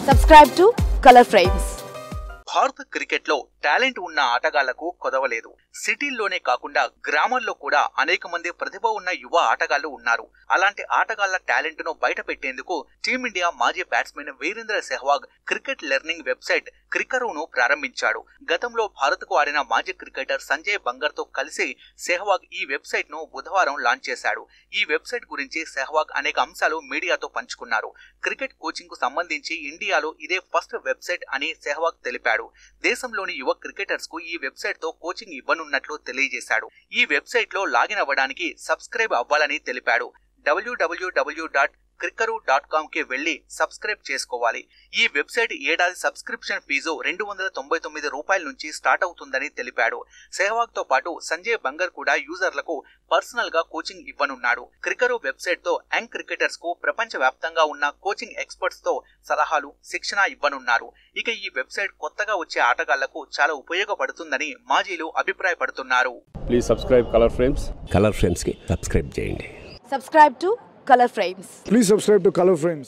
Subscribe to Color Frames. భారత క్రికెట్లో talent ఉన్న ఆటగాళ్లకు కొదవలేదు సిటీల్లోనే కాకుండా గ్రామాల్లో కూడా అనేక మంది ప్రతిభ ఉన్న యువ ఆటగాళ్లు ఉన్నారు అలాంటి ఆటగాళ్ల టాలెంట్ ను బయట పెట్టేందుకు టీమిండియా మాజీ batsmen Virender Sehwag cricket learning website క్రికరును ప్రారంభించాడు గతంలో భారత్ కు ఆడిన మాజీ క్రికెటర్ సంజయ్ బంగర్ తో కలిసి సెహ్వాగ్ ఈ వెబ్సైట్ ను బుధవారం లాంచ్ చేశాడు ఈ వెబ్సైట్ గురించి సెహ్వాగ్ అనేక అంశాలు మీడియాతో పంచుకున్నారు క్రికెట్ కోచింగ్ కు సంబంధించి ఇండియాలో ఇదే ఫస్ట్ వెబ్సైట్ అని సెహ్వాగ్ తెలిపాడు దేశంలోని యువ క్రికెటర్స్ కు ఈ వెబ్సైట్ తో కోచింగ్ ఇవ్వనున్నట్లు తెలియజేశాడు ఈ వెబ్సైట్ లో లాగిన్ అవ్వడానికి సబ్స్క్రైబ్ అవ్వాలని తెలిపాడు WWW dot Cricuru dot com కి వెళ్లి సబ్స్క్రైబ్ చేసుకోవాలి ఈ వెబ్సైట్ ఏడాది సబ్స్క్రిప్షన్ ఫీజు రెండు వందల తొంభై తొమ్మిది రూపాయల నుంచి స్టార్ట్ అవుతుందని తెలిపాడు సెహ్వాగ్ తో పాటు సంజయ్ బంగర్ కూడా యూజర్లకు పర్సనల్ గా కోచింగ్ ఇవ్వనున్నాడు క్రికరు వెబ్సైట్ తో యంగ్ క్రికెటర్స్ కు ప్రపంచ వ్యాప్తంగా ఉన్న కోచింగ్ ఎక్స్పర్ట్స్ తో సలహాలు శిక్షణ ఇవ్వనున్నారు ఇక ఈ వెబ్సైట్ కొత్తగా వచ్చే ఆటగాళ్లకు చాలా ఉపయోగపడుతుందని మాజీలు అభిప్రాయపడుతున్నారు please subscribe colour frames colour ఫ్రేమ్స్కి సబ్స్క్రైబ్ చేయండి Subscribe to Color Frames. Please subscribe to Color Frames.